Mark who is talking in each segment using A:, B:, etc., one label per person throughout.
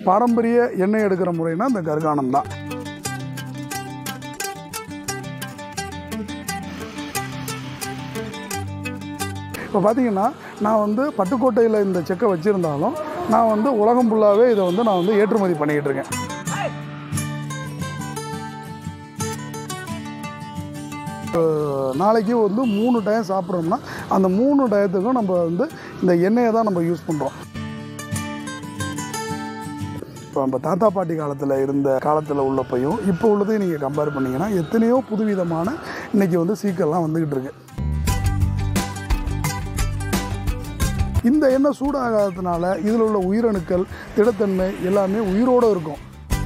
A: பாரம்பரிய எண்ணெய் எடுக்கிற முறைனா இந்த கர்கானம் தான் இப்போ பார்த்தீங்கன்னா நான் வந்து பட்டுக்கோட்டையில் இந்த செக்கை வச்சுருந்தாலும் நான் வந்து உலகம் ஃபுல்லாகவே இதை வந்து நான் வந்து ஏற்றுமதி பண்ணிக்கிட்டு இருக்கேன் அஹ் நாளைக்கு வந்து மூணு டயம் சாப்பிட்றோம்னா அந்த மூணு டயத்துக்கும் நம்ம வந்து இந்த எண்ணெயை தான் நம்ம யூஸ் பண்ணுறோம் இப்போ நம்ம தாத்தா பாட்டி காலத்தில் இருந்த காலத்தில் உள்ளப்பையும் இப்போ உள்ளதையும் நீங்கள் கம்பேர் பண்ணிங்கன்னா எத்தனையோ புதுவிதமான இன்றைக்கி வந்து சீக்கெல்லாம் வந்துக்கிட்டு இருக்கு இந்த எண்ணெய் சூடாகாததுனால இதில் உள்ள உயிரணுக்கள் திடத்தன்மை எல்லாமே உயிரோடு இருக்கும்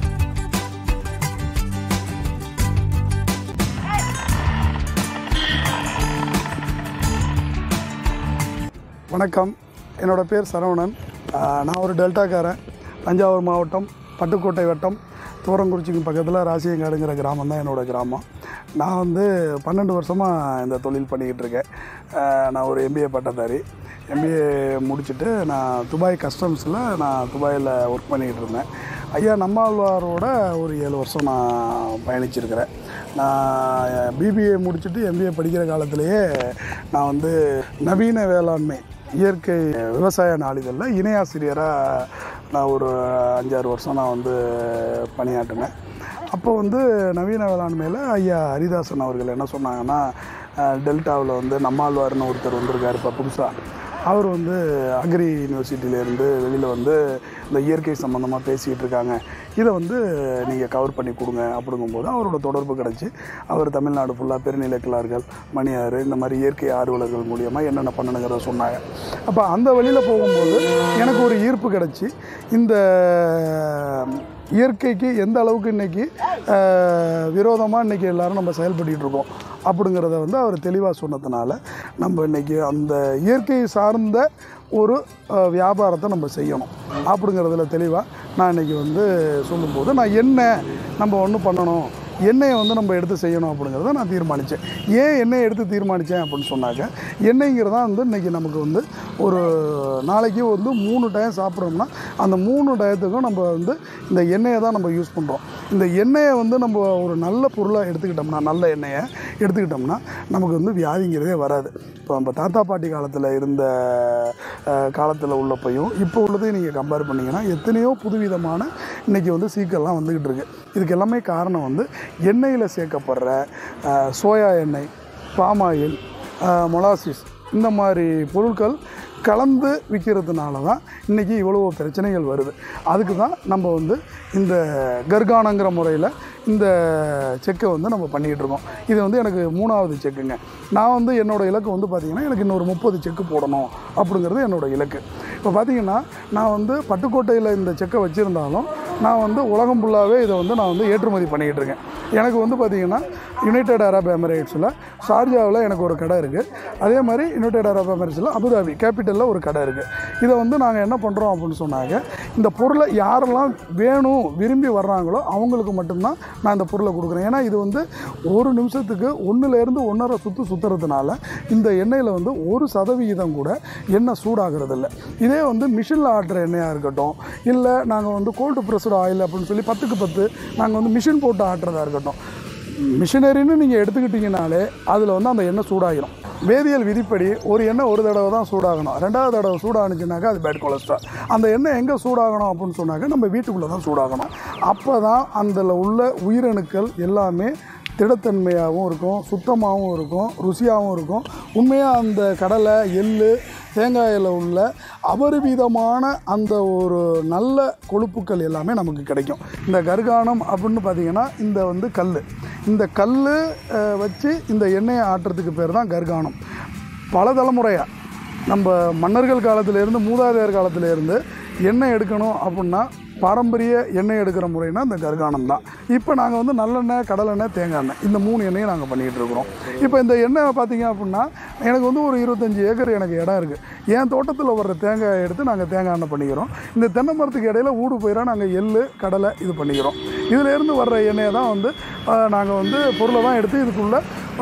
A: வணக்கம் என்னோடய பேர் சரவணன் ஆஹ் நான் ஒரு டெல்டாக்காரன் தஞ்சாவூர் மாவட்டம் பட்டுக்கோட்டை வட்டம் தூரங்குறிச்சிக்கு பக்கத்தில் ராசியங்காடுங்கிற கிராமம் தான் என்னோடய கிராமம் நான் வந்து பன்னெண்டு வருஷமாக இந்த தொழில் பண்ணிக்கிட்டு இருக்கேன் ஆஹ் நான் ஒரு எம்பிஏ பட்டதாரி எம்பிஏ முடிச்சுட்டு நான் துபாய் கஸ்டம்ஸில் நான் துபாயில் ஒர்க் பண்ணிக்கிட்டு இருந்தேன் ஐயா நம்மாழ்வாரோட ஒரு ஏழு வருஷம் நான் பயணிச்சிருக்கிறேன் நான் பிபிஏ முடிச்சுட்டு எம்பிஏ படிக்கிற காலத்திலேயே நான் வந்து நவீன வேளாண்மை இயற்கை விவசாய நாளிதழில் இணையாசிரியராக நான் ஒரு அஞ்சாறு வருஷம் நான் வந்து பணியாற்றினேன் அப்போ வந்து நவீன வேளாண்மையில் ஐயா ஹரிதாசன் அவர்கள் என்ன சொன்னாங்கன்னா டெல்டாவில் வந்து நம்மாழ்வார்னு ஒருத்தர் வந்திருக்காரு இப்போ புதுசாக அவர் வந்து அக்ரி யூனிவர்சிட்டியிலேருந்து வெளியில் வந்து இந்த இயற்கை சம்மந்தமாக பேசிகிட்டு இருக்காங்க இதை வந்து நீங்கள் கவர் பண்ணி கொடுங்க அப்படிங்கும்போது அவரோட தொடர்பு கிடச்சி அவர் தமிழ்நாடு ஃபுல்லாக பெருநிலைக்கிழார்கள் மணியாறு இந்த மாதிரி இயற்கை ஆர்வலர்கள் மூலியமாக என்னென்ன பண்ணணுங்கிறத சொன்னாங்க அப்போ அந்த வழியில் போகும்போது எனக்கு ஒரு ஈர்ப்பு கிடச்சி இந்த இயற்கைக்கு எந்த அளவுக்கு இன்றைக்கி விரோதமாக இன்றைக்கி எல்லாரும் நம்ம செயல்பட்டுட்டு இருக்கோம் அப்படிங்கிறத வந்து அவர் தெளிவாக சொன்னதுனால நம்ம இன்றைக்கி அந்த இயற்கை சார்ந்த ஒரு அஹ், வியாபாரத்தை நம்ம செய்யணும் அப்படிங்கிறதுல தெளிவாக நான் இன்றைக்கி வந்து சொல்லும்போது நான் என்ன நம்ம ஒன்று பண்ணணும் எண்ணெயை வந்து நம்ம எடுத்து செய்யணும் அப்படிங்கிறத நான் தீர்மானித்தேன் ஏன் எண்ணெயை எடுத்து தீர்மானித்தேன் அப்படின்னு சொன்னாக்க எண்ணெய்ங்கிறது தான் வந்து இன்றைக்கி நமக்கு வந்து ஒரு நாளைக்கு வந்து மூணு டயம் சாப்பிட்றோம்னா அந்த மூணு டயத்துக்கும் நம்ம வந்து இந்த எண்ணெயை தான் நம்ம யூஸ் பண்ணுறோம் இந்த எண்ணெயை வந்து நம்ம ஒரு நல்ல பொருளாக எடுத்துக்கிட்டோம்னா நல்ல எண்ணெயை எடுத்துக்கிட்டோம்னா நமக்கு வந்து வியாதிங்கிறதே வராது இப்போ நம்ம தாத்தா பாட்டி காலத்தில் இருந்த காலத்தில் உள்ளப்பையும் இப்போ உள்ளதையும் நீங்கள் கம்பேர் பண்ணிங்கன்னா எத்தனையோ புதுவிதமான இன்றைக்கி வந்து சீக்கெல்லாம் வந்துக்கிட்டு இருக்கு இதுக்கு எல்லாமே காரணம் வந்து எண்ணெயில் சேர்க்கப்படுற அஹ், சோயா எண்ணெய் பாம் ஆயில் மொலாசிஸ் இந்த மாதிரி பொருட்கள் கலந்து விற்கிறதுனால தான் இன்றைக்கி இவ்வளோ பிரச்சனைகள் வருது அதுக்கு தான் நம்ம வந்து இந்த கர்கானங்கிற முறையில் இந்த செக்கை வந்து நம்ம பண்ணிக்கிட்டு இருக்கோம் இது வந்து எனக்கு மூணாவது செக்குங்க நான் வந்து என்னோடய இலக்கு வந்து பார்த்திங்கன்னா எனக்கு இன்னொரு முப்பது செக்கு போடணும் அப்படிங்கிறது என்னோடய இலக்கு இப்போ பார்த்தீங்கன்னா நான் வந்து பட்டுக்கோட்டையில் இந்த செக்கை வச்சுருந்தாலும் நான் வந்து உலகம் ஃபுல்லாகவே இதை வந்து நான் வந்து ஏற்றுமதி பண்ணிக்கிட்டு இருக்கேன் எனக்கு வந்து பார்த்திங்கன்னா யுனைடெட் அரப் எமிரேட்ஸில் ஷார்ஜாவில் எனக்கு ஒரு கடை இருக்குது அதே மாதிரி யுனைடெட் அரப் எமிரேட்ஸில் அபுதாபி கேபிட்டலில் ஒரு கடை இருக்குது இதை வந்து நாங்கள் என்ன பண்ணுறோம் அப்படின்னு சொன்னாங்க இந்த பொருளை யாரெல்லாம் வேணும் விரும்பி வர்றாங்களோ அவங்களுக்கு மட்டும்தான் நான் இந்த பொருளை கொடுக்குறேன் ஏன்னா இது வந்து ஒரு நிமிஷத்துக்கு ஒன்றுலேருந்து ஒன்றரை சுற்று சுற்றுறதுனால இந்த எண்ணெயில் வந்து ஒரு சதவிகிதம் கூட எண்ணெய் சூடாகிறது இல்லை இதே வந்து மிஷினில் ஆட்டுற எண்ணெயாக இருக்கட்டும் இல்லை நாங்கள் வந்து கோல்டு ப்ரெஸ்டு ஆயில் அப்படின்னு சொல்லி பத்துக்கு பத்து நாங்கள் வந்து மிஷின் போட்டு ஆட்டுறதா இருக்கட்டும் மிஷினரின்னு நீங்கள் எடுத்துக்கிட்டிங்கனாலே அதில் வந்து அந்த எண்ணெய் சூடாகிடும் வேதியியல் விதிப்படி ஒரு எண்ணெய் ஒரு தடவை தான் சூடாகணும் ரெண்டாவது தடவை சூடானுச்சுனாக்கா அது பேட் கொலஸ்ட்ரால் அந்த எண்ணெய் எங்கே சூடாகணும் அப்படின்னு சொன்னாக்க நம்ம வீட்டுக்குள்ளே தான் சூடாகணும் அப்போ தான் அதில் உள்ள உயிரணுக்கள் எல்லாமே திடத்தன்மையாகவும் இருக்கும் சுத்தமாகவும் இருக்கும் ருசியாகவும் இருக்கும் உண்மையாக அந்த கடலை எள்ளு தேங்காயில் உள்ள அபரிவிதமான அந்த ஒரு நல்ல கொழுப்புக்கள் எல்லாமே நமக்கு கிடைக்கும் இந்த கர்கானம் அப்படின்னு பார்த்தீங்கன்னா இந்த வந்து கல் இந்த கல் வச்சு இந்த எண்ணெயை ஆட்டுறதுக்கு பேர் தான் கர்கானம் பல தலைமுறையாக நம்ம மன்னர்கள் காலத்திலேருந்து மூதாதையர் காலத்திலேருந்து எண்ணெய் எடுக்கணும் அப்படின்னா பாரம்பரிய எண்ணெய் எடுக்கிற முறைனா இந்த கர்கானம் தான் இப்போ நாங்கள் வந்து நல்லெண்ணெய் கடலெண்ணெய் தேங்காய் எண்ணெய் இந்த மூணு எண்ணெயை நாங்கள் பண்ணிக்கிட்டு இருக்கிறோம் இப்போ இந்த எண்ணெய் பார்த்தீங்க அப்படின்னா எனக்கு வந்து ஒரு இருபத்தஞ்சி ஏக்கர் எனக்கு இடம் இருக்குது என் தோட்டத்தில் வர்ற தேங்காயை எடுத்து நாங்கள் தேங்காய் எண்ணெய் பண்ணிக்கிறோம் இந்த தென்னை மரத்துக்கு இடையில ஊடு போயிடா நாங்கள் எள்ளு கடலை இது பண்ணிக்கிறோம் இதிலேருந்து வர்ற எண்ணெயை தான் வந்து நாங்கள் வந்து பொருளை தான் எடுத்து இதுக்குள்ளே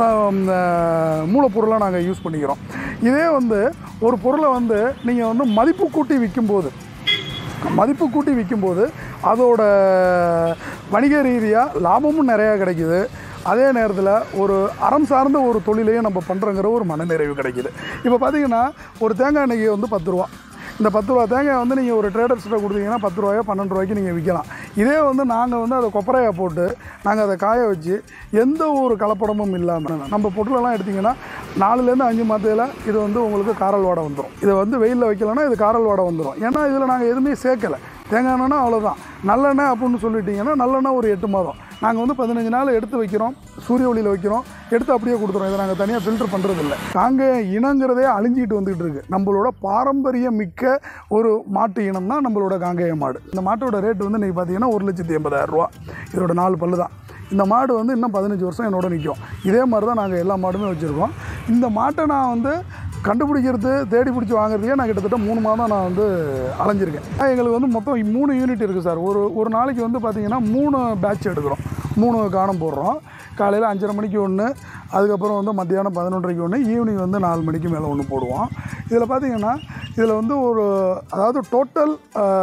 A: மூலப்பொருளாக நாங்கள் யூஸ் பண்ணிக்கிறோம் இதே வந்து ஒரு பொருளை வந்து நீங்கள் வந்து மதிப்பு கூட்டி விற்கும்போது மதிப்பு கூட்டி விற்கும்போது அதோட வணிக ரீதியாக லாபமும் நிறையா கிடைக்குது அதே நேரத்தில் ஒரு அறம் சார்ந்த ஒரு தொழிலையும் நம்ம பண்ணுறோங்கிற ஒரு மனநிறைவு கிடைக்குது இப்போ பார்த்தீங்கன்னா ஒரு தேங்காய் எண்ணெய் வந்து பத்து ரூபா இந்த பத்து ரூபா தேங்காய் வந்து நீங்கள் ஒரு ட்ரேடர்ஸ்கிட்ட கொடுத்தீங்கன்னா பத்து ரூபாயோ பன்னெண்டு ரூபாய்க்கு நீங்கள் விற்கலாம் இதே வந்து நாங்கள் வந்து அதை கொப்பரையாக போட்டு நாங்கள் அதை காய வச்சு எந்த ஒரு கலப்படமும் இல்லாமல் நம்ம பொருளெல்லாம் எடுத்திங்கன்னா நாலுலேருந்து அஞ்சு மாதத்தில் இது வந்து உங்களுக்கு காரல் வாடை வந்துடும் இதை வந்து வெயிலில் வைக்கலன்னா இது காரல் வாடை வந்துடும் ஏன்னா இதில் நாங்கள் எதுவுமே சேர்க்கலை தேங்காய் எண்ணெய்னா அவ்வளோதான் நல்லெண்ணெய் அப்படின்னு சொல்லிட்டீங்கன்னா நல்லெண்ணெய் ஒரு எட்டு மாதம் நாங்கள் வந்து பதினஞ்சு நாள் எடுத்து வைக்கிறோம் சூரிய ஒளியில் வைக்கிறோம் எடுத்து அப்படியே கொடுத்துறோம் இதை நாங்கள் தனியாக ஃபில்டர் பண்ணுறது இல்லை காங்கேயம் இனங்கிறதே அழிஞ்சிட்டு வந்துகிட்டு இருக்கு நம்மளோட பாரம்பரியம் மிக்க ஒரு மாட்டு இனம் தான் நம்மளோட காங்கேய மாடு இந்த மாட்டோட ரேட் வந்து இன்றைக்கி பார்த்தீங்கன்னா ஒரு லட்சத்தி எண்பதாயிரம் ரூபா இதோட நாலு பல்லு தான் இந்த மாடு வந்து இன்னும் பதினஞ்சு வருஷம் என்னோட நிற்கும் இதே மாதிரி தான் நாங்கள் எல்லா மாடுமே வச்சுருக்கோம் இந்த மாட்டை நான் வந்து கண்டுபிடிக்கிறது தேடி பிடிச்சி வாங்குறதுக்கே நான் கிட்டத்தட்ட மூணு மாதம் நான் வந்து அலைஞ்சிருக்கேன் எங்களுக்கு வந்து மொத்தம் மூணு யூனிட் இருக்குது சார் ஒரு ஒரு நாளைக்கு வந்து பார்த்திங்கன்னா மூணு பேட்ச் எடுக்கிறோம் மூணு காணம் போடுறோம் காலையில் அஞ்சரை மணிக்கு ஒன்று அதுக்கப்புறம் வந்து மத்தியானம் பதினொன்றரைக்கு ஒன்று ஈவினிங் வந்து நாலு மணிக்கு மேலே ஒன்று போடுவோம் இதில் பார்த்தீங்கன்னா இதில் வந்து ஒரு அதாவது டோட்டல்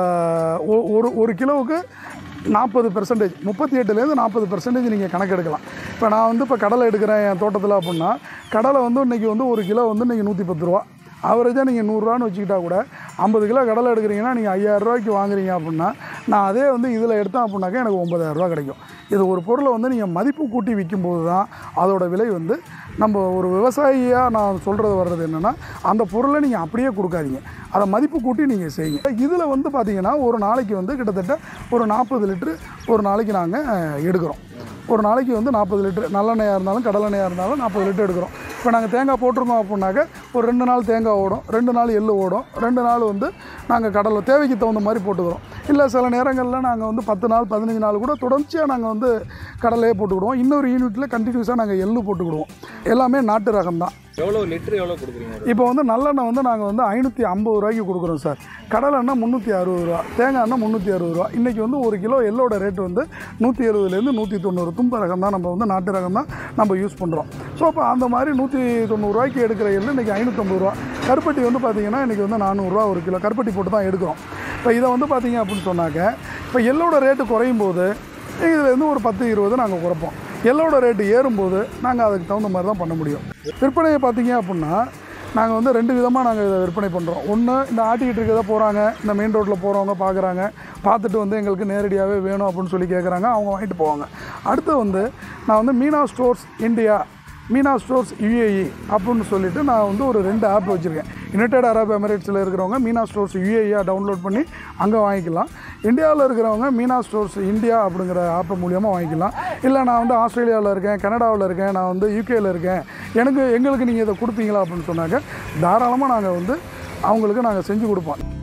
A: ஒரு ஒரு கிலோவுக்கு நாற்பது பெர்சன்டேஜ் முப்பத்தி எட்டுலேருந்து நாற்பது பெர்சன்டேஜ் நீங்கள் கணக்கெடுக்கலாம் இப்போ நான் வந்து இப்போ கடலை எடுக்கிறேன் என் தோட்டத்தில் அப்படின்னா கடலை வந்து இன்றைக்கி வந்து ஒரு கிலோ வந்து இன்றைக்கி நூற்றி பத்து ரூபா ஆவரேஜாக நீங்கள் நூறுரூவான்னு வச்சுக்கிட்டா கூட ஐம்பது கிலோ கடலை எடுக்கிறீங்கன்னா நீங்கள் ஐயாயிரரூவாய்க்கு வாங்குறீங்க அப்படின்னா நான் அதே வந்து இதில் எடுத்தேன் அப்படின்னாக்கா எனக்கு ஒம்பதாயிரரூவா கிடைக்கும் இது ஒரு பொருளை வந்து நீங்கள் மதிப்பு கூட்டி விற்கும்போது தான் அதோட விலை வந்து நம்ம ஒரு விவசாயியாக நான் சொல்கிறது வர்றது என்னென்னா அந்த பொருளை நீங்கள் அப்படியே கொடுக்காதீங்க அதை மதிப்பு கூட்டி நீங்கள் செய்யுங்க இதில் வந்து பார்த்தீங்கன்னா ஒரு நாளைக்கு வந்து கிட்டத்தட்ட ஒரு நாற்பது லிட்ரு ஒரு நாளைக்கு நாங்கள் எடுக்கிறோம் ஒரு நாளைக்கு வந்து நாற்பது லிட்டர் நல்லெண்ணெயாக இருந்தாலும் கடலெண்ணெயாக இருந்தாலும் நாற்பது லிட்டர் எடுக்கிறோம் இப்போ நாங்கள் தேங்காய் போட்டிருந்தோம் அப்படின்னாக்க ஒரு ரெண்டு நாள் தேங்காய் ஓடும் ரெண்டு நாள் எள்ளு ஓடும் ரெண்டு நாள் வந்து நாங்கள் கடலை தேவைக்கு தகுந்த மாதிரி போட்டுக்கிறோம் இல்லை சில நேரங்களில் நாங்கள் வந்து பத்து நாள் பதினஞ்சு நாள் கூட தொடர்ச்சியாக நாங்கள் வந்து கடலையே போட்டுக்கிடுவோம் இன்னொரு யூனிட்டில் கண்டினியூஸாக நாங்கள் எள்ளு போட்டுக்கிடுவோம் எல்லாமே நாட்டு ரகம் தான்
B: எவ்வளோ லிட்டர் எவ்வளோ கொடுக்குறீங்க
A: இப்போ வந்து நல்லெண்ணெய் வந்து நாங்கள் வந்து ஐநூற்றி ஐம்பது ரூபாய்க்கு கொடுக்குறோம் சார் கடலெண்ணெய் முந்நூற்றி அறுபது ரூபா தேங்காய் எண்ணெய் முந்நூற்றி அறுபது ரூபா இன்றைக்கி வந்து ஒரு கிலோ எள்ளோட ரேட் வந்து நூற்றி எழுபதுலேருந்து நூற்றி தொண்ணூறு தும்ப ரகம் தான் நம்ம வந்து நாட்டு ரகம் தான் நம்ம யூஸ் பண்ணுறோம் ஸோ அப்போ அந்த மாதிரி நூற்றி தொண்ணூறுரூவாய்க்கு எடுக்கிற எள்ளு இன்றைக்கி ஐநூற்றம்பது ரூபா கருப்பட்டி வந்து பார்த்திங்கன்னா இன்றைக்கி வந்து நானூறுரூவா ஒரு கிலோ கருப்பட்டி போட்டு தான் எடுக்கிறோம் இப்போ இதை வந்து பார்த்திங்க அப்படின்னு சொன்னாக்க இப்போ எள்ளோட ரேட்டு குறையும் போது இதுலேருந்து ஒரு பத்து இருபது நாங்கள் குறைப்போம் எள்ளோட ரேட்டு ஏறும்போது நாங்கள் அதுக்கு தகுந்த மாதிரி தான் பண்ண முடியும் விற்பனையை பார்த்தீங்க அப்படின்னா நாங்கள் வந்து ரெண்டு விதமாக நாங்கள் இதை விற்பனை பண்ணுறோம் ஒன்று இந்த ஆட்டிக்கிட்டு இருக்கிறத போகிறாங்க இந்த மெயின் ரோட்டில் போகிறவங்க பார்க்குறாங்க பார்த்துட்டு வந்து எங்களுக்கு நேரடியாகவே வேணும் அப்படின்னு சொல்லி கேட்குறாங்க அவங்க வாங்கிட்டு போவாங்க அடுத்து வந்து நான் வந்து Meena stores India Meena stores UAE அப்படின்னு சொல்லிட்டு நான் வந்து ஒரு ரெண்டு ஆப் வச்சுருக்கேன் யுனைடெட் அரப் எமிரேட்ஸில் இருக்கிறவங்க மீனா ஸ்டோர்ஸ் யுஏஇயாக டவுன்லோட் பண்ணி அங்கே வாங்கிக்கலாம் இந்தியாவில் இருக்கிறவங்க மீனா ஸ்டோர்ஸ் இந்தியா அப்படிங்கிற ஆப் மூலியமாக வாங்கிக்கலாம் இல்லை நான் வந்து ஆஸ்திரேலியாவில் இருக்கேன் கனடாவில் இருக்கேன் நான் வந்து யூகேயில் இருக்கேன் எனக்கு எங்களுக்கு நீங்கள் இதை கொடுத்தீங்களா அப்படின்னு சொன்னாக்க தாராளமாக நாங்கள் வந்து அவங்களுக்கு நாங்கள் செஞ்சு கொடுப்போம்